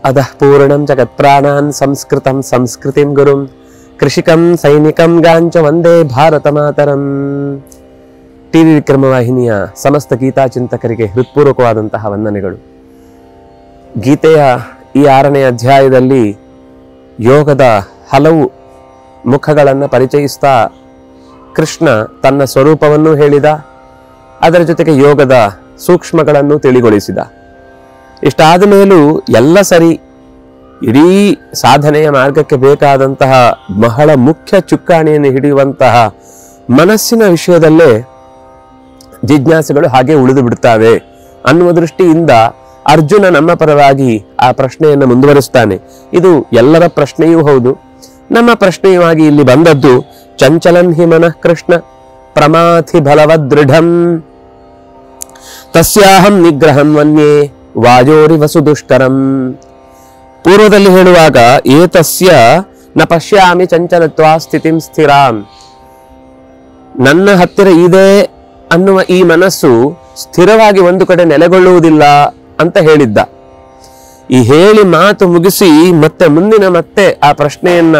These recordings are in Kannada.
अधः पूर्णं जगत्प्राणान् संस्कृतं संस्कृतिं गुरुं कृषिकं सैनिकं ಗಾಂಚ ವಂದೇ ಭಾರತ ಮಾತರಂ ಟಿವಿ ವಿಕ್ರಮ ವಾಹಿನಿಯ ಸಮಸ್ತ ಗೀತಾ ಚಿಂತಕರಿಗೆ ಹೃತ್ಪೂರ್ವಕವಾದಂತಹ ವಂದನೆಗಳು ಗೀತೆಯ ಈ ಆರನೇ ಅಧ್ಯಾಯದಲ್ಲಿ ಯೋಗದ ಹಲವು ಮುಖಗಳನ್ನು ಪರಿಚಯಿಸ್ತಾ ಕೃಷ್ಣ ತನ್ನ ಸ್ವರೂಪವನ್ನು ಹೇಳಿದ ಅದರ ಜೊತೆಗೆ ಯೋಗದ ಸೂಕ್ಷ್ಮಗಳನ್ನು ತಿಳಿಗೊಳಿಸಿದ ಇಷ್ಟಾದ ಮೇಲೂ ಎಲ್ಲ ಸರಿ ಇಡೀ ಸಾಧನೆಯ ಮಾರ್ಗಕ್ಕೆ ಬೇಕಾದಂತಹ ಬಹಳ ಮುಖ್ಯ ಚುಕ್ಕಾಣಿಯನ್ನು ಹಿಡಿಯುವಂತಹ ಮನಸ್ಸಿನ ವಿಷಯದಲ್ಲೇ ಜಿಜ್ಞಾಸೆಗಳು ಹಾಗೆ ಉಳಿದು ಬಿಡ್ತಾವೆ ಅನ್ನುವ ದೃಷ್ಟಿಯಿಂದ ಅರ್ಜುನ ನಮ್ಮ ಪರವಾಗಿ ಆ ಪ್ರಶ್ನೆಯನ್ನು ಮುಂದುವರಿಸ್ತಾನೆ ಇದು ಎಲ್ಲರ ಪ್ರಶ್ನೆಯೂ ಹೌದು ನಮ್ಮ ಪ್ರಶ್ನೆಯೂ ಆಗಿ ಇಲ್ಲಿ ಬಂದದ್ದು ಚಂಚಲಂ ಹಿ ಮನಃ ಕೃಷ್ಣ ಪ್ರಮಾಥಿ ಬಲವದೃಢಂ ತಸ್ಯಾಹಂ ನಿಗ್ರಹಂ ವನ್ಯೇ ವಾಯೋರಿ ವಸುದುಷ್ಕರಂ ಪೂರ್ವದಲ್ಲಿ ಹೇಳುವಾಗ ಏತಸ್ಯ ನ ಪಶ್ಯಾಮಿ ಚಂಚಲತ್ವ ಸ್ಥಿತಿಂ ಸ್ಥಿರಾಂ ನನ್ನ ಹತ್ತಿರ ಇದೆ ಅನ್ನುವ ಈ ಮನಸ್ಸು ಸ್ಥಿರವಾಗಿ ಒಂದು ಕಡೆ ನೆಲೆಗೊಳ್ಳುವುದಿಲ್ಲ ಅಂತ ಹೇಳಿದ್ದ ಈ ಹೇಳಿ ಮಾತು ಮುಗಿಸಿ ಮತ್ತೆ ಮುಂದಿನ ಮತ್ತೆ ಆ ಪ್ರಶ್ನೆಯನ್ನ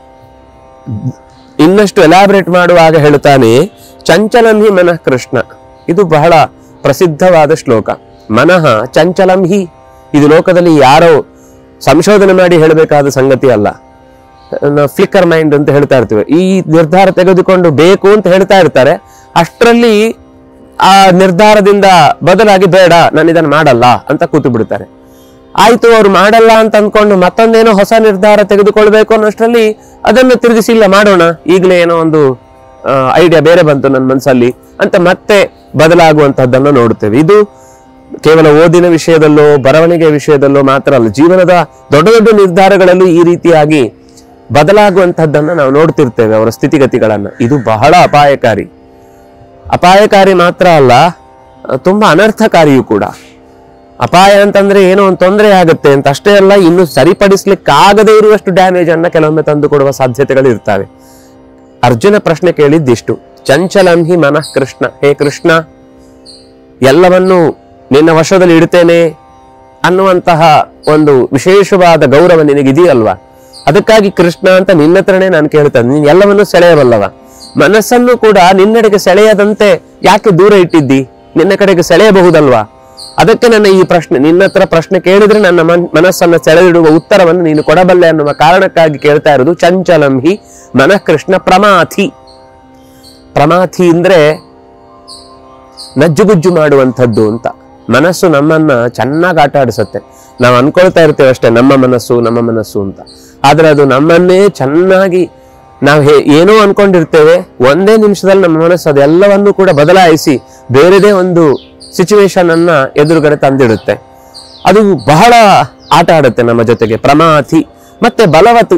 ಇನ್ನಷ್ಟು ಎಲಾಬರೇಟ್ ಮಾಡುವಾಗ ಹೇಳ್ತಾನೆ ಚಂಚಲಂ ಹಿ ಮನಃ ಕೃಷ್ಣ ಇದು ಬಹಳ ಪ್ರಸಿದ್ಧವಾದ ಶ್ಲೋಕ ಮನಃ ಚಂಚಲಂ ಹಿ ಇದು ಲೋಕದಲ್ಲಿ ಯಾರೋ ಸಂಶೋಧನೆ ಮಾಡಿ ಹೇಳಬೇಕಾದ ಸಂಗತಿ ಅಲ್ಲ ಫ್ಲಿಕ್ಕರ್ ಮೈಂಡ್ ಅಂತ ಹೇಳ್ತಾ ಇರ್ತೀವಿ ಈ ನಿರ್ಧಾರ ತೆಗೆದುಕೊಂಡು ಬೇಕು ಅಂತ ಹೇಳ್ತಾ ಇರ್ತಾರೆ ಅಷ್ಟರಲ್ಲಿ ಆ ನಿರ್ಧಾರದಿಂದ ಬದಲಾಗಿ ಬೇಡ ನಾನು ಇದನ್ನು ಮಾಡಲ್ಲ ಅಂತ ಕೂತು ಬಿಡ್ತಾರೆ ಆಯ್ತು ಅವ್ರು ಮಾಡಲ್ಲ ಅಂತ ಅಂದ್ಕೊಂಡು ಮತ್ತೊಂದೇನೋ ಹೊಸ ನಿರ್ಧಾರ ತೆಗೆದುಕೊಳ್ಬೇಕು ಅನ್ನೋಷ್ಟರಲ್ಲಿ ಅದನ್ನು ತಿರುಗಿಸಿಲ್ಲ ಮಾಡೋಣ ಈಗಲೇ ಏನೋ ಒಂದು ಐಡಿಯಾ ಬೇರೆ ಬಂತು ನನ್ನ ಮನಸ್ಸಲ್ಲಿ ಅಂತ ಮತ್ತೆ ಬದಲಾಗುವಂತಹದ್ದನ್ನು ನೋಡುತ್ತೇವೆ ಇದು ಕೇವಲ ಓದಿನ ವಿಷಯದಲ್ಲೋ ಬರವಣಿಗೆ ವಿಷಯದಲ್ಲೋ ಮಾತ್ರ ಅಲ್ಲ ಜೀವನದ ದೊಡ್ಡ ದೊಡ್ಡ ನಿರ್ಧಾರಗಳಲ್ಲೂ ಈ ರೀತಿಯಾಗಿ ಬದಲಾಗುವಂತಹದ್ದನ್ನು ನಾವು ನೋಡ್ತಿರ್ತೇವೆ ಅವರ ಸ್ಥಿತಿಗತಿಗಳನ್ನ ಇದು ಬಹಳ ಅಪಾಯಕಾರಿ ಅಪಾಯಕಾರಿ ಮಾತ್ರ ಅಲ್ಲ ತುಂಬಾ ಅನರ್ಥಕಾರಿಯೂ ಕೂಡ ಅಪಾಯ ಅಂತಂದ್ರೆ ಏನೋ ಒಂದು ತೊಂದರೆ ಆಗುತ್ತೆ ಅಂತ ಅಷ್ಟೇ ಅಲ್ಲ ಇನ್ನು ಸರಿಪಡಿಸ್ಲಿಕ್ಕಾಗದೇ ಇರುವಷ್ಟು ಡ್ಯಾಮೇಜ್ ಅನ್ನ ಕೆಲವೊಮ್ಮೆ ತಂದು ಕೊಡುವ ಸಾಧ್ಯತೆಗಳು ಇರ್ತವೆ ಅರ್ಜುನ ಪ್ರಶ್ನೆ ಕೇಳಿದ್ದಿಷ್ಟು ಚಂಚಲಂ ಹಿ ಮನಃ ಕೃಷ್ಣ ಹೇ ಕೃಷ್ಣ ಎಲ್ಲವನ್ನೂ ನಿನ್ನ ವಶದಲ್ಲಿ ಇಡ್ತೇನೆ ಅನ್ನುವಂತಹ ಒಂದು ವಿಶೇಷವಾದ ಗೌರವ ನಿನಗಿದೆಯಲ್ವಾ ಅದಕ್ಕಾಗಿ ಕೃಷ್ಣ ಅಂತ ನಿನ್ನ ಹತ್ರನೇ ನಾನು ಕೇಳ್ತೇನೆ ನೀನು ಎಲ್ಲವನ್ನೂ ಸೆಳೆಯಬಲ್ಲವ ಮನಸ್ಸನ್ನು ಕೂಡ ನಿನ್ನೆಡೆಗೆ ಸೆಳೆಯದಂತೆ ಯಾಕೆ ದೂರ ಇಟ್ಟಿದ್ದಿ ನಿನ್ನ ಕಡೆಗೆ ಸೆಳೆಯಬಹುದಲ್ವಾ ಅದಕ್ಕೆ ನನ್ನ ಈ ಪ್ರಶ್ನೆ ನಿನ್ನ ಹತ್ರ ಪ್ರಶ್ನೆ ಕೇಳಿದ್ರೆ ನನ್ನ ಮನ್ ಮನಸ್ಸನ್ನು ಸೆಳೆದಿಡುವ ಉತ್ತರವನ್ನು ನೀನು ಕೊಡಬಲ್ಲೆ ಅನ್ನುವ ಕಾರಣಕ್ಕಾಗಿ ಕೇಳ್ತಾ ಇರೋದು ಚಂಚಲಂ ಹಿ ಮನಃ ಕೃಷ್ಣ ಪ್ರಮಾಥಿ ಪ್ರಮಾಥಿ ಅಂದ್ರೆ ನಜ್ಜುಗುಜ್ಜು ಮಾಡುವಂಥದ್ದು ಅಂತ ಮನಸ್ಸು ನಮ್ಮನ್ನ ಚೆನ್ನಾಗಿ ಆಟ ಆಡಿಸುತ್ತೆ ನಾವು ಅನ್ಕೊಳ್ತಾ ಇರ್ತೇವೆ ಅಷ್ಟೇ ನಮ್ಮ ಮನಸ್ಸು ನಮ್ಮ ಮನಸ್ಸು ಅಂತ ಆದ್ರೆ ಅದು ನಮ್ಮನ್ನೇ ಚೆನ್ನಾಗಿ ನಾವು ಹೇ ಏನೋ ಅನ್ಕೊಂಡಿರ್ತೇವೆ ಒಂದೇ ನಿಮಿಷದಲ್ಲಿ ನಮ್ಮ ಮನಸ್ಸು ಅದೆಲ್ಲವನ್ನೂ ಕೂಡ ಬದಲಾಯಿಸಿ ಬೇರೆದೇ ಒಂದು ಸಿಚುವೇಶನ್ ಅನ್ನ ಎದುರುಗಡೆ ತಂದಿಡುತ್ತೆ ಅದು ಬಹಳ ಆಟ ಆಡುತ್ತೆ ನಮ್ಮ ಜೊತೆಗೆ ಪ್ರಮಾಥಿ ಮತ್ತೆ ಬಲವತ್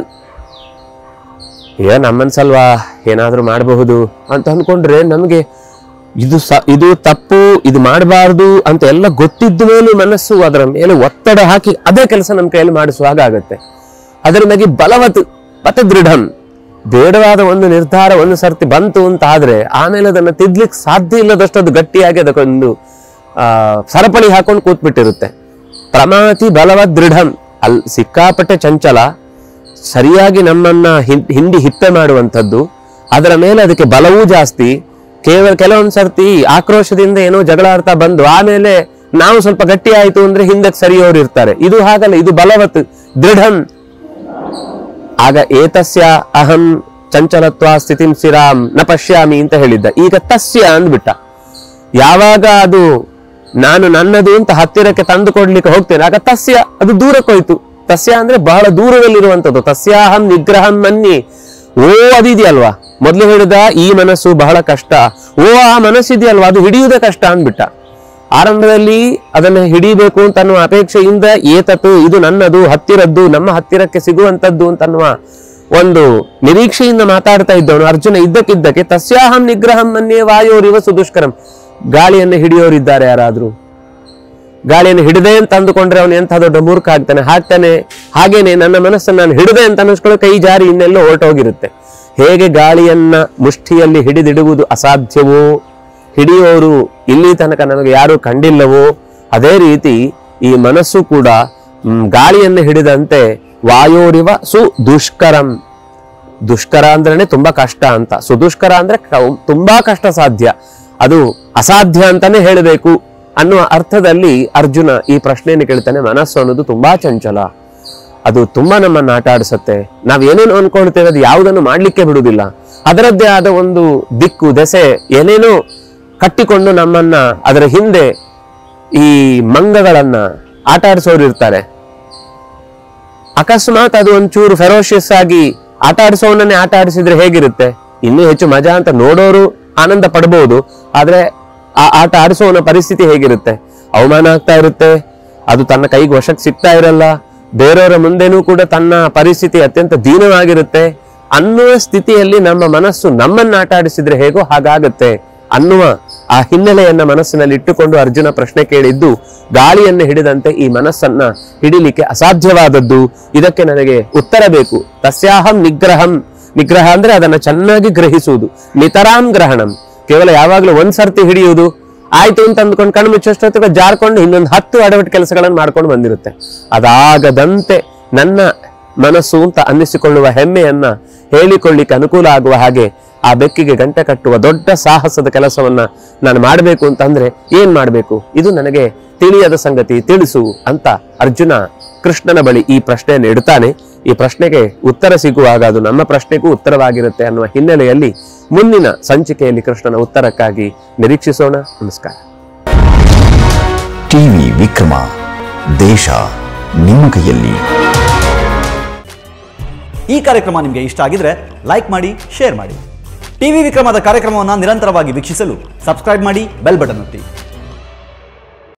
ಏ ನಮ್ಮನ್ಸಲ್ವಾ ಏನಾದ್ರೂ ಮಾಡಬಹುದು ಅಂತ ಅನ್ಕೊಂಡ್ರೆ ನಮಗೆ ಇದು ಸ ಇದು ತಪ್ಪು ಇದು ಮಾಡಬಾರ್ದು ಅಂತ ಎಲ್ಲ ಗೊತ್ತಿದ್ದ ಮೇಲೂ ಮನಸ್ಸು ಅದರ ಮೇಲೆ ಒತ್ತಡ ಹಾಕಿ ಅದೇ ಕೆಲಸ ನಮ್ಮ ಕೈಯಲ್ಲಿ ಮಾಡಿಸುವಾಗ ಆಗತ್ತೆ ಅದರಿಂದಾಗಿ ಬಲವತ್ ಮತ್ತೆ ದೃಢಂ ಬೇಡವಾದ ಒಂದು ನಿರ್ಧಾರ ಒಂದು ಸರ್ತಿ ಬಂತು ಅಂತ ಆದ್ರೆ ಆಮೇಲೆ ಅದನ್ನ ತಿದ್ಲಿಕ್ಕೆ ಸಾಧ್ಯ ಇಲ್ಲದಷ್ಟು ಅದು ಗಟ್ಟಿಯಾಗಿ ಅದಕ್ಕೊಂದು ಆ ಸರಪಳಿ ಹಾಕೊಂಡು ಕೂತ್ಬಿಟ್ಟಿರುತ್ತೆ ಪ್ರಮಾತಿ ಬಲವತ್ ದೃಢಂ ಅಲ್ ಸಿಕ್ಕಾಪಟ್ಟೆ ಚಂಚಲ ಸರಿಯಾಗಿ ನಮ್ಮನ್ನ ಹಿಂ- ಹಿಂಡಿ ಹಿಪ್ಪೆ ಮಾಡುವಂಥದ್ದು ಅದರ ಮೇಲೆ ಅದಕ್ಕೆ ಬಲವೂ ಜಾಸ್ತಿ ಕೇವಲ ಕೆಲವೊಂದ್ ಸರ್ತಿ ಆಕ್ರೋಶದಿಂದ ಏನೋ ಜಗಳ ಆಡ್ತಾ ಬಂದು ಆಮೇಲೆ ನಾವು ಸ್ವಲ್ಪ ಗಟ್ಟಿ ಆಯ್ತು ಅಂದ್ರೆ ಹಿಂದಕ್ಕೆ ಸರಿಯೋರು ಇರ್ತಾರೆ ಇದು ಹಾಗಲ್ಲ ಇದು ಬಲವತ್ ದೃಢಂ ಆಗ ಏತಸ್ಯ ಅಹಂ ಚಂಚಲತ್ವ ಸ್ಥಿತಿಂ ಸ್ಥಿರಾಂ ನ ಪಶ್ಯಾಮಿ ಅಂತ ಹೇಳಿದ್ದ ಈಗ ತಸ್ಯ ಅಂದ್ಬಿಟ್ಟ ಯಾವಾಗ ಅದು ನಾನು ನನ್ನದು ಅಂತ ಹತ್ತಿರಕ್ಕೆ ತಂದು ಕೊಡ್ಲಿಕ್ಕೆ ಹೋಗ್ತೇನೆ ಆಗ ತಸ್ಯ ಅದು ದೂರಕ್ಕೆ ಹೋಯ್ತು ತಸ್ಯ ಅಂದ್ರೆ ಬಹಳ ದೂರದಲ್ಲಿರುವಂತದ್ದು ತಸ್ಯಾಹಂ ನಿಗ್ರಹಂ ಮನ್ನಿ ಓ ಅದಿದೆಯಲ್ವಾ ಮೊದಲು ಹೇಳಿದ ಈ ಮನಸ್ಸು ಬಹಳ ಕಷ್ಟ ಓ ಆ ಮನಸ್ಸಿದೆಯಲ್ವಾ ಅದು ಹಿಡಿಯುವುದೇ ಕಷ್ಟ ಅಂದ್ಬಿಟ್ಟ ಆರಂಭದಲ್ಲಿ ಅದನ್ನ ಹಿಡಿಬೇಕು ಅಂತ ಅನ್ನುವ ಅಪೇಕ್ಷೆಯಿಂದ ಏತತು ಇದು ನನ್ನದು ಹತ್ತಿರದ್ದು ನಮ್ಮ ಹತ್ತಿರಕ್ಕೆ ಸಿಗುವಂತದ್ದು ಅಂತ ಅನ್ನುವ ಒಂದು ನಿರೀಕ್ಷೆಯಿಂದ ಮಾತಾಡ್ತಾ ಇದ್ದವನು ಅರ್ಜುನ ಇದ್ದಕ್ಕಿದ್ದಕ್ಕೆ ತಸ್ಯಾಹಂ ನಿಗ್ರಹಂ ಮನ್ಯೇ ವಾಯೋರಿವ ಸುದುಷ್ಕರಂ ಗಾಳಿಯನ್ನು ಹಿಡಿಯೋರಿದ್ದಾರೆ ಯಾರಾದ್ರೂ ಗಾಳಿಯನ್ನು ಹಿಡಿದೆ ಅಂತ ಅಂದುಕೊಂಡ್ರೆ ಅವನು ಎಂಥ ದೊಡ್ಡ ಮೂರ್ಖ ಆಗ್ತಾನೆ ಹಾಕ್ತಾನೆ ಹಾಗೇನೆ ನನ್ನ ಮನಸ್ಸನ್ನು ನಾನು ಹಿಡಿದೆ ಅಂತ ಅನ್ನಿಸ್ಕೊಳ್ಳೋ ಕೈ ಜಾರಿ ಇನ್ನೆಲ್ಲೋ ಹೊರಟೋಗಿರುತ್ತೆ ಹೇಗೆ ಗಾಳಿಯನ್ನ ಮುಷ್ಟಿಯಲ್ಲಿ ಹಿಡಿದಿಡುವುದು ಅಸಾಧ್ಯವೋ ಹಿಡಿಯೋರು ಇಲ್ಲಿ ತನಕ ನಮಗೆ ಯಾರು ಕಂಡಿಲ್ಲವೋ ಅದೇ ರೀತಿ ಈ ಮನಸ್ಸು ಕೂಡ ಮ್, ಗಾಳಿಯನ್ನು ಹಿಡಿದಂತೆ ವಾಯೋರಿವ ಸು ದುಷ್ಕರಂ ದುಷ್ಕರ ಅಂದ್ರೇನೆ ತುಂಬಾ ಕಷ್ಟ ಅಂತ ಸುದುಷ್ಕರ ಅಂದ್ರೆ ಕ- ತುಂಬಾ ಕಷ್ಟ ಸಾಧ್ಯ ಅದು ಅಸಾಧ್ಯ ಅಂತಾನೆ ಹೇಳಬೇಕು ಅನ್ನುವ ಅರ್ಥದಲ್ಲಿ ಅರ್ಜುನ ಈ ಪ್ರಶ್ನೆಯನ್ನು ಕೇಳ್ತಾನೆ ಮನಸ್ಸು ಅನ್ನೋದು ತುಂಬಾ ಚಂಚಲ ಅದು ತುಂಬಾ ನಮ್ಮನ್ನ ಆಟ ಆಡಿಸುತ್ತೆ ನಾವ್ ಏನೇನು ಅನ್ಕೊಳ್ತೇವೆ ಅದು ಯಾವುದನ್ನು ಮಾಡ್ಲಿಕ್ಕೆ ಬಿಡುವುದಿಲ್ಲ ಅದರದ್ದೇ ಆದ ಒಂದು ದಿಕ್ಕು ದೆಸೆ ಏನೇನೋ ಕಟ್ಟಿಕೊಂಡು ನಮ್ಮನ್ನ ಅದರ ಹಿಂದೆ ಈ ಮಂಗಗಳನ್ನ ಆಟ ಆಡಿಸೋರು ಇರ್ತಾರೆ ಅಕಸ್ಮಾತ್ ಅದು ಒಂಚೂರು ಫೆರೋಷಿಯಸ್ ಆಗಿ ಆಟ ಆಡಿಸೋವನ್ನೇ ಆಟ ಆಡಿಸಿದ್ರೆ ಹೇಗಿರುತ್ತೆ ಇನ್ನೂ ಹೆಚ್ಚು ಮಜಾ ಅಂತ ನೋಡೋರು ಆನಂದ ಪಡಬಹುದು ಆದ್ರೆ ಆ ಆಟ ಆಡಿಸೋವನ ಪರಿಸ್ಥಿತಿ ಹೇಗಿರುತ್ತೆ ಅವಮಾನ ಆಗ್ತಾ ಇರುತ್ತೆ ಅದು ತನ್ನ ಕೈಗೆ ವಶಕ್ಕೆ ಸಿಗ್ತಾ ಇರಲ್ಲ ಬೇರೆಯವರ ಮುಂದೆನೂ ಕೂಡ ತನ್ನ ಪರಿಸ್ಥಿತಿ ಅತ್ಯಂತ ದೀನವಾಗಿರುತ್ತೆ ಅನ್ನುವ ಸ್ಥಿತಿಯಲ್ಲಿ ನಮ್ಮ ಮನಸ್ಸು ನಮ್ಮನ್ನ ಆಟ ಆಡಿಸಿದ್ರೆ ಹೇಗೋ ಹಾಗಾಗತ್ತೆ ಅನ್ನುವ ಆ ಹಿನ್ನೆಲೆಯನ್ನ ಮನಸ್ಸಿನಲ್ಲಿ ಇಟ್ಟುಕೊಂಡು ಅರ್ಜುನ ಪ್ರಶ್ನೆ ಕೇಳಿದ್ದು ಗಾಳಿಯನ್ನು ಹಿಡಿದಂತೆ ಈ ಮನಸ್ಸನ್ನ ಹಿಡಿಲಿಕ್ಕೆ ಅಸಾಧ್ಯವಾದದ್ದು ಇದಕ್ಕೆ ನನಗೆ ಉತ್ತರ ಬೇಕು ತಸ್ಯಾಹಂ ನಿಗ್ರಹಂ ನಿಗ್ರಹ ಅಂದ್ರೆ ಅದನ್ನ ಚೆನ್ನಾಗಿ ಗ್ರಹಿಸುವುದು ನಿತರಾಂ ಗ್ರಹಣಂ ಕೇವಲ ಯಾವಾಗ್ಲೂ ಒಂದ್ ಸರ್ತಿ ಹಿಡಿಯುವುದು ಆಯ್ತು ಅಂತ ಅಂದ್ಕೊಂಡು ಕಣ್ಣು ಮುಚ್ಚೋಷ್ಟೊತ್ತಿಗೆ ಜಾರ್ಕೊಂಡು ಇನ್ನೊಂದು ಹತ್ತು ಅಡವಟ್ಟು ಕೆಲಸಗಳನ್ನು ಮಾಡ್ಕೊಂಡು ಬಂದಿರುತ್ತೆ ಅದಾಗದಂತೆ ನನ್ನ ಮನಸ್ಸು ಅಂತ ಅನ್ನಿಸಿಕೊಳ್ಳುವ ಹೆಮ್ಮೆಯನ್ನ ಹೇಳಿಕೊಳ್ಳಿಕ್ಕೆ ಅನುಕೂಲ ಆಗುವ ಹಾಗೆ ಆ ಬೆಕ್ಕಿಗೆ ಗಂಟೆ ಕಟ್ಟುವ ದೊಡ್ಡ ಸಾಹಸದ ಕೆಲಸವನ್ನ ನಾನು ಮಾಡಬೇಕು ಅಂತಂದ್ರೆ ಏನ್ ಮಾಡಬೇಕು ಇದು ನನಗೆ ತಿಳಿಯದ ಸಂಗತಿ ತಿಳಿಸು ಅಂತ ಅರ್ಜುನ ಕೃಷ್ಣನ ಬಳಿ ಈ ಪ್ರಶ್ನೆಯನ್ನು ಇಡ್ತಾನೆ ಈ ಪ್ರಶ್ನೆಗೆ ಉತ್ತರ ಸಿಗುವಾಗ ಅದು ನಮ್ಮ ಪ್ರಶ್ನೆಗೂ ಉತ್ತರವಾಗಿರುತ್ತೆ ಅನ್ನುವ ಹಿನ್ನೆಲೆಯಲ್ಲಿ ಮುಂದಿನ ಸಂಚಿಕೆಯಲ್ಲಿ ಕೃಷ್ಣನ ಉತ್ತರಕ್ಕಾಗಿ ನಿರೀಕ್ಷಿಸೋಣ ನಮಸ್ಕಾರ ಟಿವಿ ವಿಕ್ರಮ ದೇಶ ನಿಮ್ಮ ಕೈಯಲ್ಲಿ ಈ ಕಾರ್ಯಕ್ರಮ ನಿಮಗೆ ಇಷ್ಟ ಆಗಿದ್ರೆ ಲೈಕ್ ಮಾಡಿ ಶೇರ್ ಮಾಡಿ ಟಿವಿ ವಿಕ್ರಮದ ಕಾರ್ಯಕ್ರಮವನ್ನು ನಿರಂತರವಾಗಿ ವೀಕ್ಷಿಸಲು ಸಬ್ಸ್ಕ್ರೈಬ್ ಮಾಡಿ ಬೆಲ್ ಬಟನ್ ಒತ್ತಿ